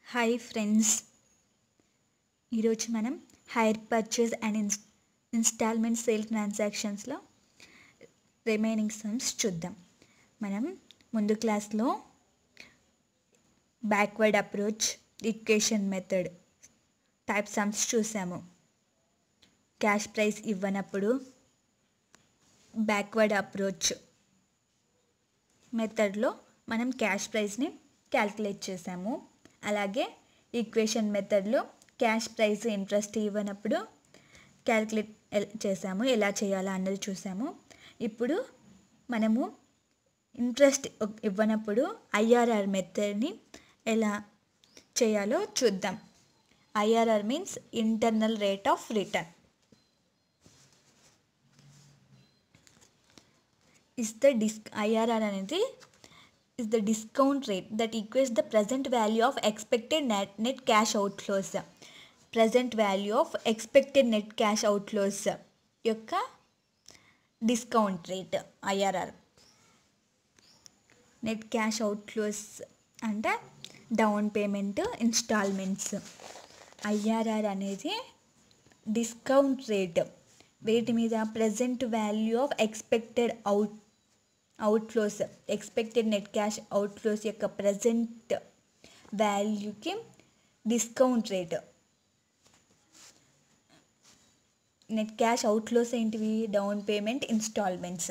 Hi friends ఈరోజు మనం hire purchase and in installment sale ట్రాన్సాక్షన్స్లో రిమైనింగ్ సమ్స్ చూద్దాం మనం ముందు క్లాస్లో backward approach equation method type sums చూసాము క్యాష్ ప్రైస్ ఇవ్వనప్పుడు బ్యాక్వర్డ్ అప్రోచ్ మెథడ్లో మనం క్యాష్ ప్రైస్ని క్యాల్కులేట్ చేసాము అలాగే ఈక్వేషన్ మెథడ్లో క్యాష్ ప్రైస్ ఇంట్రెస్ట్ ఇవ్వనప్పుడు క్యాల్కులేట్ చేసాము ఎలా చేయాలా అన్నది చూసాము ఇప్పుడు మనము ఇంట్రెస్ట్ ఇవ్వనప్పుడు ఐఆర్ఆర్ మెథడ్ని ఎలా చేయాలో చూద్దాం IRR means internal rate of return is the disc IRR అనేది is the discount rate that equates the present value of expected net net cash outflows present value of expected net cash outflows యొక్క discount rate IRR net cash outflows అంటే down payment installments IRR అనేది discount rate వేటి మీద present value of expected out outflows expected net cash outflows యొక్క present వాల్యూకి discount rate net cash outflows ఏంటివి down payment installments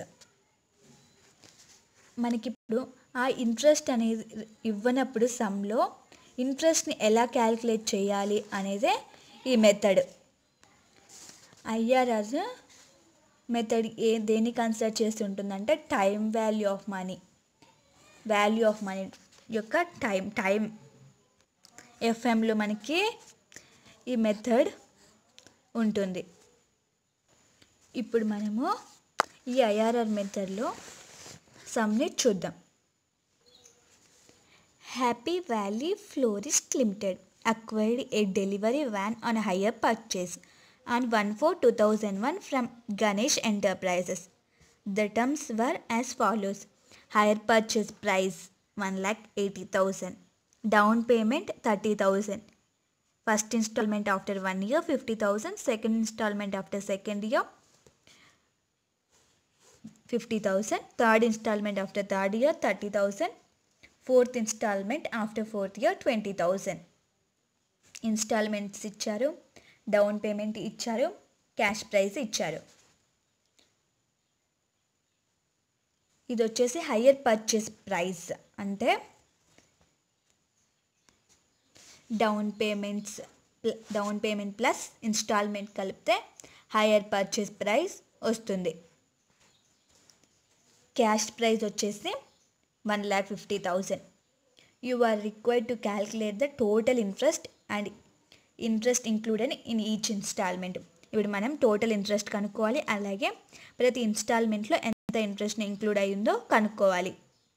మనకిప్పుడు ఆ interest అనేది ఇవ్వనప్పుడు సమ్లో ఇంట్రెస్ట్ని ఎలా క్యాలిక్యులేట్ చేయాలి అనేదే ఈ మెథడ్ ఐఆర్ఆర్ మెథడ్ ఏ దేన్ని కన్సిడర్ చేసి ఉంటుందంటే time value of money value of money యొక్క టైం టైం ఎఫ్ఎంలో మనకి ఈ మెథడ్ ఉంటుంది ఇప్పుడు మనము ఈ ఐఆర్ఆర్ మెథడ్లో సమ్ని చూద్దాం happy valley florist limited acquired a delivery van on hire purchase on 1 4 2001 from Ganesh Enterprises. The terms were as follows higher purchase price 1 lakh 80,000, down payment 30,000, first installment after one year 50,000, second installment after second year 50,000, third installment after third year 30,000, fourth installment after fourth year 20,000. Installments ఇచ్చారు down payment ఇచ్చారు cash price ఇచ్చారు ఇది వచ్చేసి hire purchase price అంటే down payments down payment plus installment కలిపితే hire purchase price వస్తుంది cash price వచ్చేసి one lakh fifty thousand you are required to calculate the total interest and interest included in each installment ఇప్పుడు మనం total interest కనుక్కోవాలి అలాగే ప్రతి ఇన్స్టాల్మెంట్లో ఎంత ఇంట్రెస్ట్ ఇంక్లూడ్ అయ్యిందో కనుక్కోవాలి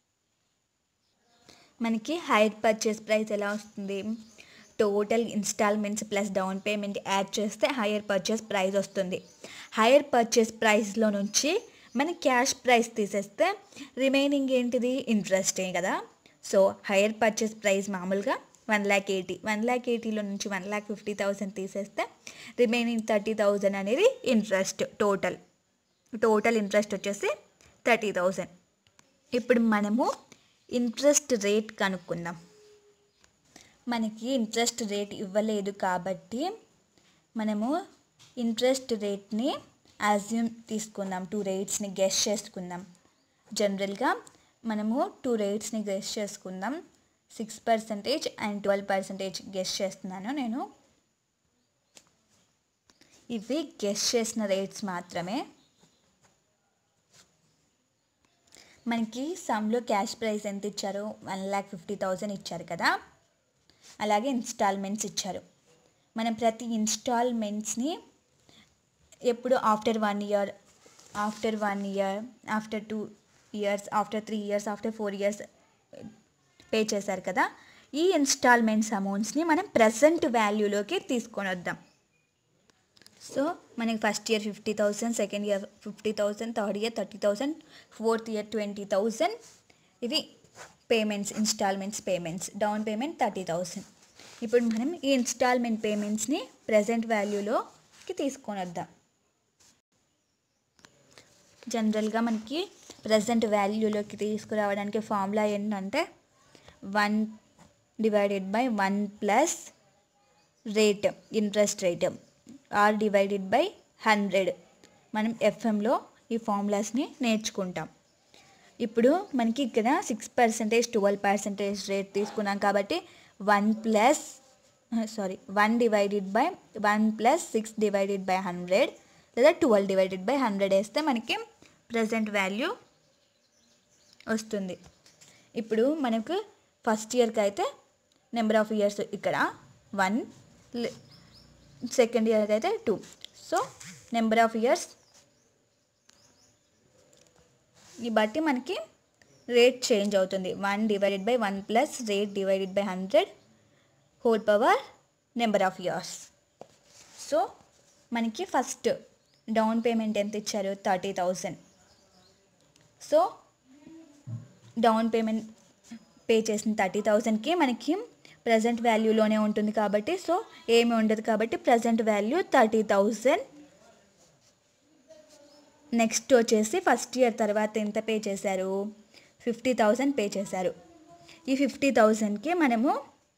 మనకి హైర్ పర్చేస్ ప్రైస్ ఎలా వస్తుంది total installments plus down payment add చేస్తే హైయర్ పర్చేస్ ప్రైస్ వస్తుంది హైయర్ పర్చేస్ ప్రైస్లో నుంచి మన క్యాష్ ప్రైస్ తీసేస్తే రిమైనింగ్ ఏంటిది ఇంట్రెస్టే కదా సో హైయర్ పర్చేస్ ప్రైస్ మామూలుగా one lakh eighty one lakh ఎయిటీలో నుంచి వన్ ల్యాక్ ఫిఫ్టీ థౌసండ్ తీసేస్తే రిమైనింగ్ థర్టీ థౌజండ్ అనేది ఇంట్రెస్ట్ టోటల్ టోటల్ ఇంట్రెస్ట్ వచ్చేసి థర్టీ థౌజండ్ ఇప్పుడు మనము ఇంట్రెస్ట్ రేట్ కనుక్కుందాం మనకి ఇంట్రెస్ట్ రేట్ ఇవ్వలేదు కాబట్టి మనము ఇంట్రెస్ట్ రేట్ని అజ్యూమ్ తీసుకుందాం టూ రేట్స్ని గెస్ చేసుకుందాం జనరల్గా మనము టూ రేట్స్ని గెస్ చేసుకుందాం six percentage and twelve percentage guess చేస్తున్నాను నేను ఇవి గెస్ చేసిన రేట్స్ మాత్రమే మనకి సమ్లో క్యాష్ ప్రైస్ ఎంత ఇచ్చారు వన్ ల్యాక్ ఫిఫ్టీ థౌజండ్ ఇచ్చారు కదా అలాగే ఇన్స్టాల్మెంట్స్ ఇచ్చారు మనం ప్రతి ఇన్స్టాల్మెంట్స్ని ఎప్పుడు after one year after one year after two years after three years after four years pay చేశారు కదా ఈ ఇన్స్టాల్మెంట్స్ అమౌంట్స్ని మనం ప్రజెంట్ వాల్యూలోకి తీసుకొని వద్దాం సో మనకి first year fifty thousand second year fifty thousand third year thirty thousand fourth year twenty thousand ఇవి payments installments payments down payment thirty thousand ఇప్పుడు మనం ఈ ఇన్స్టాల్మెంట్ పేమెంట్స్ని ప్రజెంట్ వాల్యూలోకి తీసుకొని వద్దాం జనరల్గా మనకి ప్రజెంట్ వాల్యూలోకి తీసుకురావడానికి ఫార్ములా ఏంటంటే one divided by one plus rate interest rate R divided by hundred మనం ఎఫ్ఎంలో ఈ ఫార్ములాస్ని నేర్చుకుంటాం ఇప్పుడు మనకి ఇక్కడ six percentage twelve percentage rate తీసుకున్నాం కాబట్టి one plus sorry one divided by one plus six divided by hundred లేదా ట్వెల్వ్ డివైడెడ్ బై హండ్రెడ్ వేస్తే మనకి ప్రజెంట్ వాల్యూ వస్తుంది ఇప్పుడు మనకు ఫస్ట్ ఇయర్కి అయితే నెంబర్ ఆఫ్ ఇయర్స్ ఇక్కడ వన్ సెకండ్ ఇయర్కి అయితే two so number of years ఈ బట్టి మనకి రేట్ చేంజ్ అవుతుంది one divided by one plus rate divided by hundred whole power number of years so మనకి ఫస్ట్ డౌన్ పేమెంట్ ఎంత ఇచ్చారు thirty thousand so down payment pay చేసిన thirty థౌజండ్కి మనకి ప్రజెంట్ వాల్యూలోనే ఉంటుంది కాబట్టి సో ఏమి ఉండదు కాబట్టి present value thirty thousand next వచ్చేసి ఫస్ట్ ఇయర్ తర్వాత ఎంత పే చేశారు ఫిఫ్టీ థౌజండ్ పే చేశారు ఈ ఫిఫ్టీ థౌజండ్కి మనము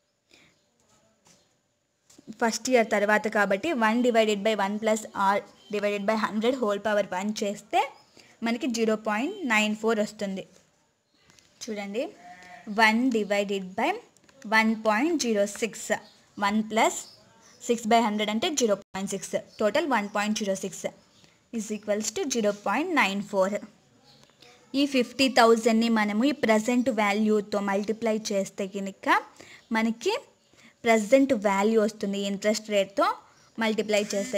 ఫస్ట్ ఇయర్ తర్వాత కాబట్టి one divided by one plus R divided by hundred whole power one చేస్తే మనకి జీరో పాయింట్ నైన్ ఫోర్ వస్తుంది చూడండి one divided by one point zero six one plus six by hundred అంటే zero point six total one point zero six is equals to zero point nine four ఈ fifty థౌజండ్ని మనము ఈ present వాల్యూతో multiply చేస్తే కనుక మనకి ప్రజెంట్ వాల్యూ వస్తుంది ఇంట్రెస్ట్ రేట్తో మల్టిప్లై చేస్తే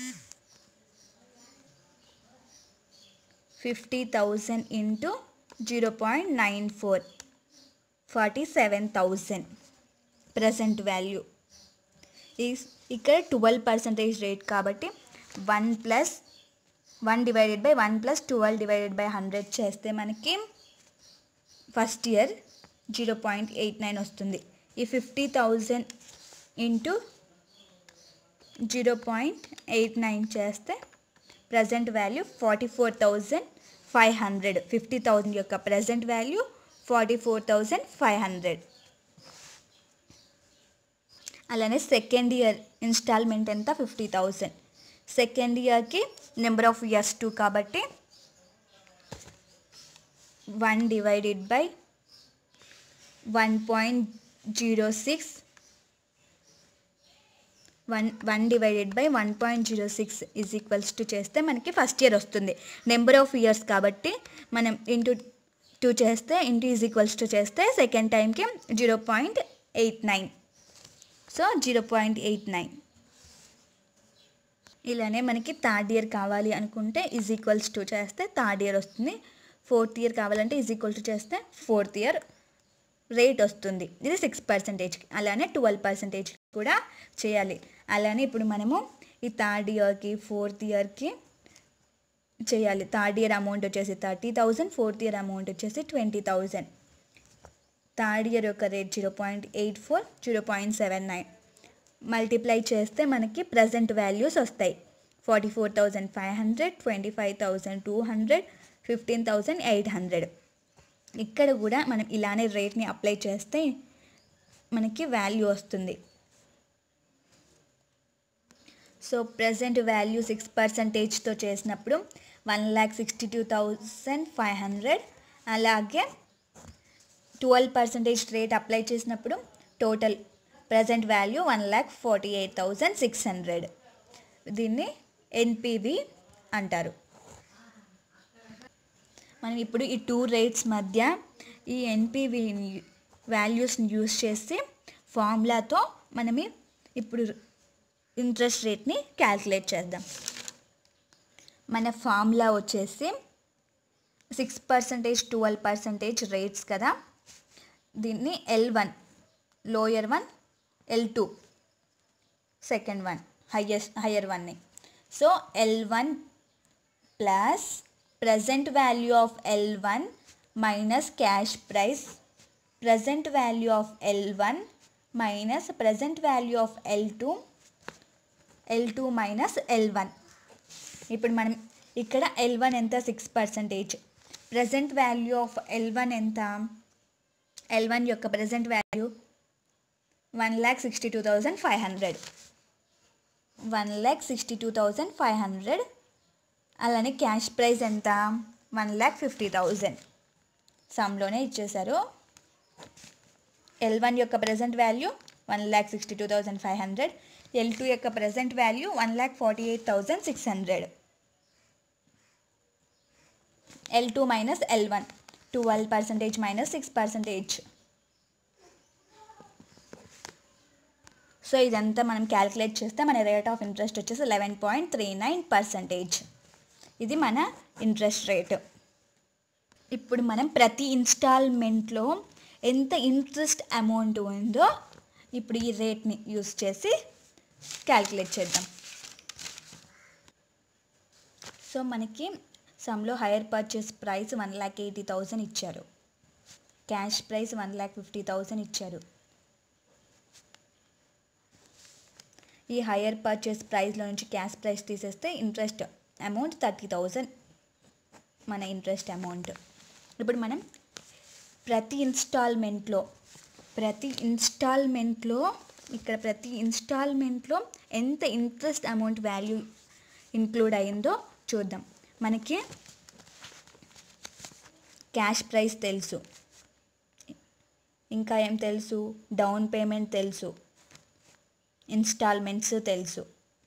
fifty thousand into zero point nine four forty seven thousand present value ఈ ఇక్కడ ట్వెల్వ్ పర్సెంటేజ్ రేట్ కాబట్టి one plus one divided by one plus twelve divided by hundred చేస్తే మనకి first year zero point eight nine వస్తుంది ఈ fifty thousand into zero point eight nine చేస్తే present value forty four thousand five hundred fifty thousand యొక్క present value forty four thousand five hundred అలానే second year installment ఎంత fifty thousand second ఇయర్కి number of years two కాబట్టి one divided by one point zero six one one divided by one point zero six is equals to చేస్తే మనకి first year వస్తుంది number of years కాబట్టి మనం into two చేస్తే into is equals to చేస్తే second టైంకి zero point eight nine so zero point eight nine ఇలానే మనకి థర్డ్ ఇయర్ కావాలి అనుకుంటే ఈజ్ ఈక్వల్స్ టు చేస్తే థర్డ్ ఇయర్ వస్తుంది ఫోర్త్ ఇయర్ కావాలంటే ఈజ్ ఈక్వల్ టు చేస్తే ఫోర్త్ ఇయర్ రేట్ వస్తుంది ఇది సిక్స్ పర్సెంటేజ్కి అలానే ట్వెల్వ్ పర్సెంటేజ్ కూడా చేయాలి అలానే ఇప్పుడు మనము ఈ థర్డ్ ఇయర్కి ఫోర్త్ ఇయర్కి చేయాలి థర్డ్ ఇయర్ అమౌంట్ వచ్చేసి thirty thousand fourth year amount వచ్చేసి ట్వంటీ థౌజండ్ థర్డ్ ఇయర్ యొక్క rate zero point eight four zero point seven nine multiply చేస్తే మనకి ప్రజెంట్ వాల్యూస్ వస్తాయి forty four thousand five hundred twenty five thousand two hundred fifteen thousand eight hundred ఇక్కడ కూడా మనం ఇలానే రేట్ని apply చేస్తే మనకి వాల్యూ వస్తుంది సో ప్రజెంట్ వాల్యూ సిక్స్ పర్సంటేజ్తో చేసినప్పుడు one lakh sixty two thousand five hundred అలాగే ట్వెల్వ్ పర్సంటేజ్ రేట్ అప్లై చేసినప్పుడు total present value one lakh forty eight thousand six hundred దీన్ని ఎన్పివి అంటారు మనం ఇప్పుడు ఈ టూ రేట్స్ మధ్య ఈ ఎన్పివి వాల్యూస్ని యూస్ చేసి ఫార్ములాతో మనం ఇప్పుడు ఇంట్రెస్ట్ రేట్ని క్యాల్కులేట్ చేద్దాం మన ఫార్ములా వచ్చేసి six percentage twelve percentage rates కదా దీన్ని L one lower one L two second one highest higher వన్ని so L one plus present value of L one minus cash price present value of L one minus present value of L two L two minus L one ఇప్పుడు మనం ఇక్కడ L one ఎంత six percentage present value of L one ఎంత L one యొక్క present value one lakh sixty two thousand five hundred one lakh sixty two thousand five hundred అలానే cash price ఎంత one lakh fifty thousand సమ్లోనే ఇచ్చేశారు ఎల్ వన్ యొక్క present value one lakh sixty two thousand five hundred L two యొక్క present value one lakh forty eight thousand six hundred L two minus L one twelve percentage minus six percentage so ఇదంతా మనం calculate చేస్తే మన rate of interest వచ్చేసి eleven point three nine percentage ఇది మన interest rate ఇప్పుడు మనం ప్రతి ఇన్స్టాల్మెంట్లో ఎంత ఇంట్రెస్ట్ అమౌంట్ ఉందో ఇప్పుడు ఈ రేట్ని యూస్ చేసి క్యాలిక్యులేట్ చేద్దాం సో మనకి సమ్లో higher purchase price one lakh eighty thousand ఇచ్చారు cash price one lakh fifty thousand ఇచ్చారు ఈ హైయర్ పర్చేస్ ప్రైస్లో నుంచి క్యాష్ ప్రైస్ తీసేస్తే ఇంట్రెస్ట్ అమౌంట్ థర్టీ థౌజండ్ మన ఇంట్రెస్ట్ అమౌంట్ ఇప్పుడు మనం ప్రతి ఇన్స్టాల్మెంట్లో ప్రతి ఇన్స్టాల్మెంట్లో ఇక్కడ ప్రతి ఇన్స్టాల్మెంట్లో ఎంత ఇంట్రెస్ట్ అమౌంట్ వాల్యూ ఇంక్లూడ్ అయిందో చూద్దాం మనకి క్యాష్ ప్రైస్ తెలుసు ఇంకా ఏం తెలుసు డౌన్ పేమెంట్ తెలుసు ఇన్స్టాల్మెంట్స్ తెలుసు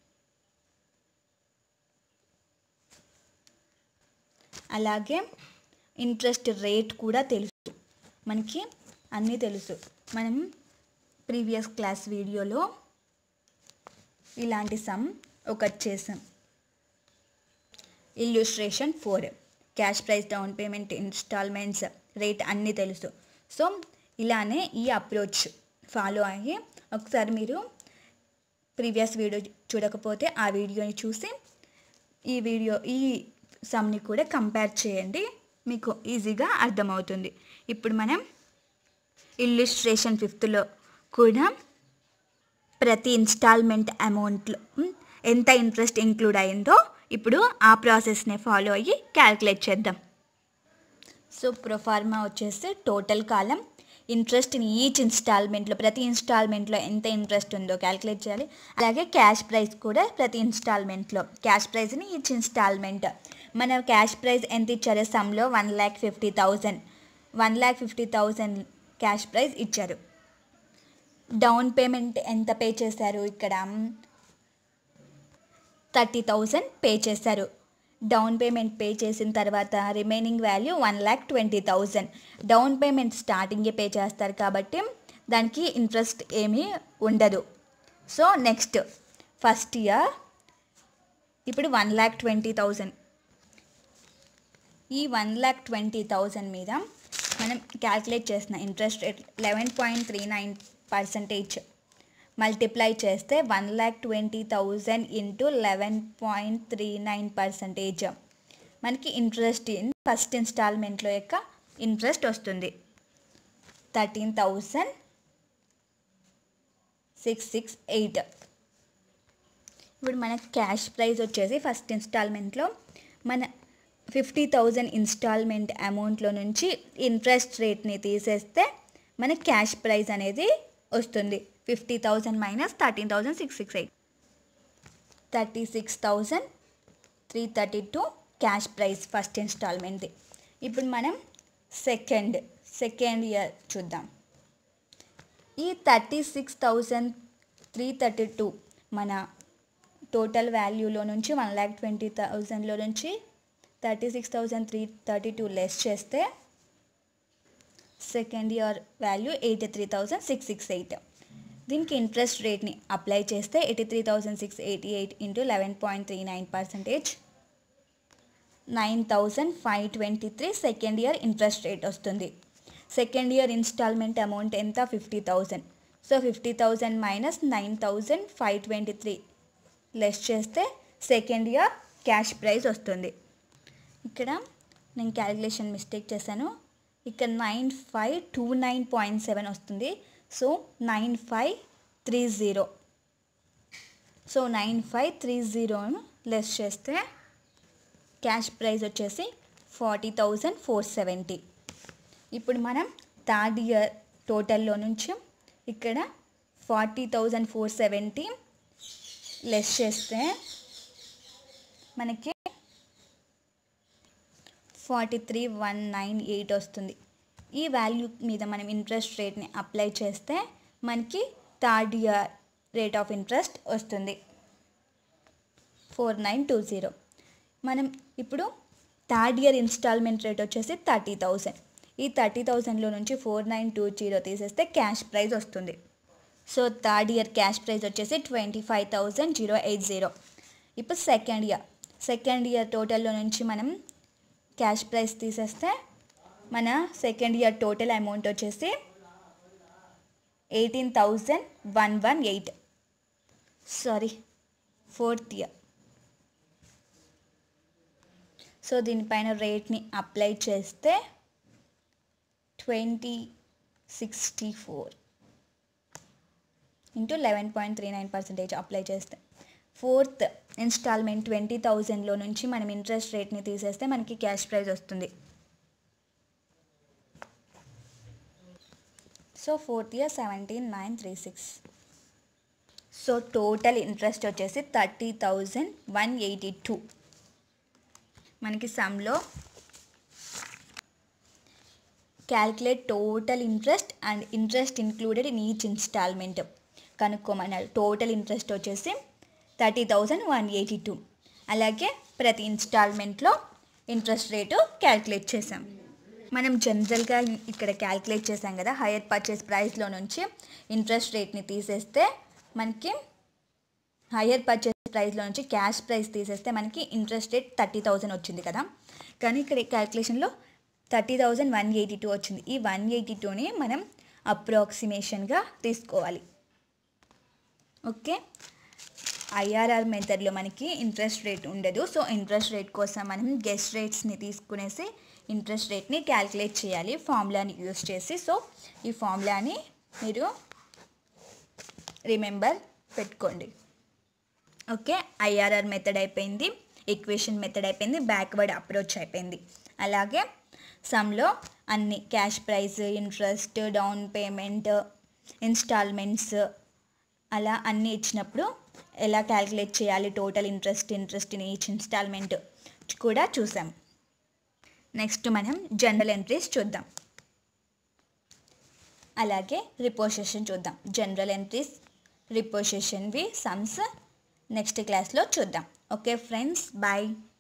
అలాగే ఇంట్రెస్ట్ రేట్ కూడా తెలుసు మనకి అన్నీ తెలుసు మనం ప్రీవియస్ క్లాస్ వీడియోలో ఇలాంటి సమ్ ఒకటి చేసాం illustration for cash price down payment installments rate అన్నీ తెలుసు సో ఇలానే ఈ అప్రోచ్ ఫాలో అయ్యి ఒకసారి మీరు ప్రీవియస్ వీడియో చూడకపోతే ఆ వీడియోని చూసి ఈ వీడియో ఈ సమ్ని కూడా కంపేర్ చేయండి మీకు ఈజీగా అర్థమవుతుంది ఇప్పుడు మనం ఇల్లుస్ట్రేషన్ ఫిఫ్త్లో కూడా ప్రతి ఇన్స్టాల్మెంట్ అమౌంట్లో ఉమ్, ఎంత ఇంట్రెస్ట్ ఇంక్లూడ్ అయిందో ఇప్పుడు ఆ ప్రాసెస్ని ఫాలో అయ్యి క్యాల్కులేట్ చేద్దాం సో ప్రొఫార్మా వచ్చేసి టోటల్ కాలం ఇంట్రెస్ట్ ఇన్ ఈచ్ ఇన్స్టాల్మెంట్లో ప్రతి ఇన్స్టాల్మెంట్లో ఎంత ఇంట్రెస్ట్ ఉందో క్యాలిక్యులేట్ చేయాలి అలాగే క్యాష్ ప్రైస్ కూడా ప్రతి ఇన్స్టాల్మెంట్లో క్యాష్ ప్రైస్ని ఈచ్ ఇన్స్టాల్మెంట్ మన క్యాష్ ప్రైస్ ఎంత ఇచ్చారు సమ్లో one lakh fifty thousand one lakh fifty thousand cash price ఇచ్చారు డౌన్ పేమెంట్ ఎంత పే చేశారు ఇక్కడ థర్టీ థౌజండ్ పే చేశారు డౌన్ పేమెంట్ పే చేసిన తర్వాత remaining value one lakh twenty thousand down payment స్టార్టింగే పే చేస్తారు కాబట్టి దానికి ఇంట్రెస్ట్ ఏమీ ఉండదు సో నెక్స్ట్ ఫస్ట్ ఇయర్ ఇప్పుడు వన్ ల్యాక్ ట్వంటీ థౌజండ్ ఈ వన్ ల్యాక్ ట్వంటీ థౌజండ్ మీద మనం క్యాల్కులేట్ చేసిన interest rate eleven point three nine percentage multiply చేస్తే one lakh twenty thousand into eleven point three nine percentage మనకి ఇంట్రెస్ట్ ఇన్ ఫస్ట్ ఇన్స్టాల్మెంట్లో యొక్క interest వస్తుంది thirteen thousand six six eight ఇప్పుడు మన క్యాష్ ప్రైస్ వచ్చేసి ఫస్ట్ ఇన్స్టాల్మెంట్లో మన ఫిఫ్టీ థౌజండ్ ఇన్స్టాల్మెంట్ అమౌంట్లో నుంచి ఇంట్రెస్ట్ రేట్ని తీసేస్తే మన క్యాష్ ప్రైస్ అనేది వస్తుంది fifty thousand minus thirteen thousand six six eight thirty six thousand three thirty two cash price first ఇన్స్టాల్మెంట్ది ఇప్పుడు మనం సెకండ్ సెకండ్ ఇయర్ చూద్దాం ఈ thirty six thousand three thirty two మన టోటల్ వాల్యూలో నుంచి వన్ ల్యాక్ ట్వంటీ థౌజండ్లో నుంచి thirty six thousand three thirty two less చేస్తే second year value eighty three thousand six six eight దీనికి ఇంట్రెస్ట్ రేట్ని అప్లై చేస్తే eighty three thousand six eighty eight into eleven point three nine percentage nine thousand five twenty three second year interest rate వస్తుంది second year installment amount ఎంత fifty thousand so fifty thousand minus nine thousand five twenty three less చేస్తే second year cash price వస్తుంది ఇక్కడ నేను calculation mistake చేశాను ఇక్కడ nine five two nine point seven వస్తుంది so nine five three zero so nine five three జీరోను less చేస్తే cash price వచ్చేసి ఫార్టీ థౌజండ్ ఫోర్ సెవెంటీ ఇప్పుడు మనం థర్డ్ ఇయర్ టోటల్లో నుంచి ఇక్కడ forty thousand four seventy less చేస్తే మనకి forty three one nine eight వస్తుంది ఈ వాల్యూ మీద మనం ఇంట్రెస్ట్ రేట్ని అప్లై చేస్తే మనకి third year rate of interest వస్తుంది ఫోర్ నైన్ టూ జీరో మనం ఇప్పుడు థర్డ్ ఇయర్ ఇన్స్టాల్మెంట్ రేట్ వచ్చేసి థర్టీ థౌజండ్ ఈ థర్టీ థౌజండ్లో నుంచి ఫోర్ నైన్ టూ జీరో తీసేస్తే క్యాష్ ప్రైస్ వస్తుంది so third year cash price వచ్చేసి twenty five thousand zero eight zero ఇప్పుడు సెకండ్ ఇయర్ సెకండ్ ఇయర్ టోటల్లో నుంచి మనం క్యాష్ ప్రైస్ తీసేస్తే మన సెకండ్ ఇయర్ టోటల్ అమౌంట్ వచ్చేసి eighteen thousand one one eight sorry fourth year so దీనిపైన రేట్ని అప్లై చేస్తే twenty sixty four into eleven point three nine percentage apply చేస్తే ఫోర్త్ ఇన్స్టాల్మెంట్ ట్వంటీ థౌజండ్లో నుంచి మనం ఇంట్రెస్ట్ రేట్ని తీసేస్తే మనకి క్యాష్ ప్రైస్ వస్తుంది so fourth year seventeen nine three six so total interest వచ్చేసి thirty thousand one eighty two మనకి సమ్లో calculate total interest and interest included in each installment కనుక్కోమన్నారు టోటల్ ఇంట్రెస్ట్ వచ్చేసి thirty thousand one eighty two అలాగే ప్రతి ఇన్స్టాల్మెంట్లో interest rate calculate చేసాం మనం జనరల్గా ఇక్కడ క్యాల్కులేట్ చేసాం కదా హైయర్ పర్చేస్ ప్రైస్లో నుంచి ఇంట్రెస్ట్ రేట్ని తీసేస్తే మనకి హయ్యర్ పర్చేస్ ప్రైస్లో నుంచి క్యాష్ ప్రైస్ తీసేస్తే మనకి ఇంట్రెస్ట్ రేట్ థర్టీ థౌజండ్ వచ్చింది కదా కానీ ఇక్కడ క్యాల్కులేషన్లో thirty thousand one eighty two వచ్చింది ఈ వన్ ఎయిటీ టూని మనం అప్రాక్సిమేషన్గా తీసుకోవాలి ఓకే ఐఆర్ఆర్ మెథడ్లో మనకి ఇంట్రెస్ట్ రేట్ ఉండదు సో ఇంట్రెస్ట్ రేట్ కోసం మనం గెస్ట్ రేట్స్ని తీసుకునేసి ఇంట్రెస్ట్ రేట్ని క్యాల్కులేట్ చేయాలి ఫార్ములాని యూస్ చేసి సో ఈ ఫార్ములాని మీరు రిమెంబర్ పెట్టుకోండి ఓకే ఐఆర్ఆర్ మెథడ్ అయిపోయింది ఈక్వేషన్ మెథడ్ అయిపోయింది బ్యాక్వర్డ్ అప్రోచ్ అయిపోయింది అలాగే సమ్లో అన్ని cash price interest down payment installments అలా అన్నీ ఇచ్చినప్పుడు ఎలా క్యాలిక్యులేట్ చేయాలి total interest interest in each installment కూడా చూసాం నెక్స్ట్ మనం జనరల్ ఎంట్రీస్ చూద్దాం అలాగే రిపోజిషన్ చూద్దాం జనరల్ ఎంట్రీస్ రిపోజిషన్వి సమ్స్ నెక్స్ట్ క్లాస్లో చూద్దాం ఓకే ఫ్రెండ్స్ బాయ్